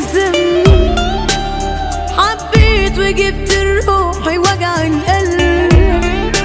الذنب حبيت وجبت روحي وجع القلب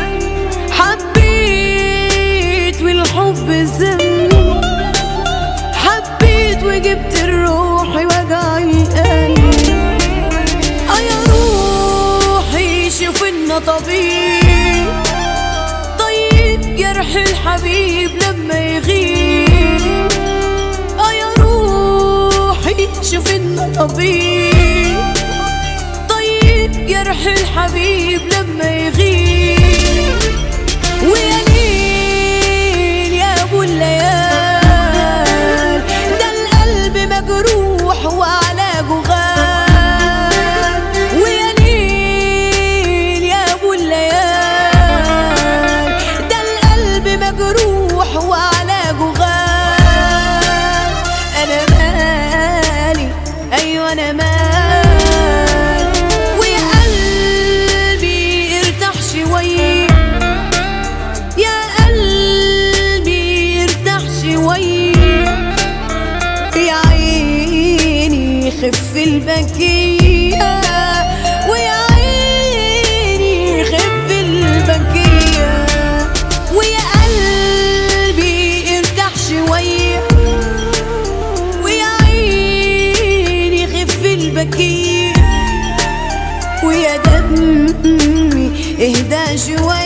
حبيت والحب ذنب حبيت وجبت روحي وجع القلب اه يا روحي شوف إنه طبيب طيب جرح الحبيب لما يغيب اه يا روحي شوف إنه طبيب طيب جرح الحبيب لما يغيب ويا ليل يا ابو الليال ده القلب مجروح وعلاجه غال ويا ليل يا ابو الليال ده القلب مجروح وعلاجه غال انا مالي ايوه انا مالي ويا قلبي ارتاح شويه يا قلبي ارتاح شوية يا عيني خف البكية ويا عيني خف البكية ويا قلبي ارتاح شوية ويا عيني خف البكية ويا دمي اهدى شوية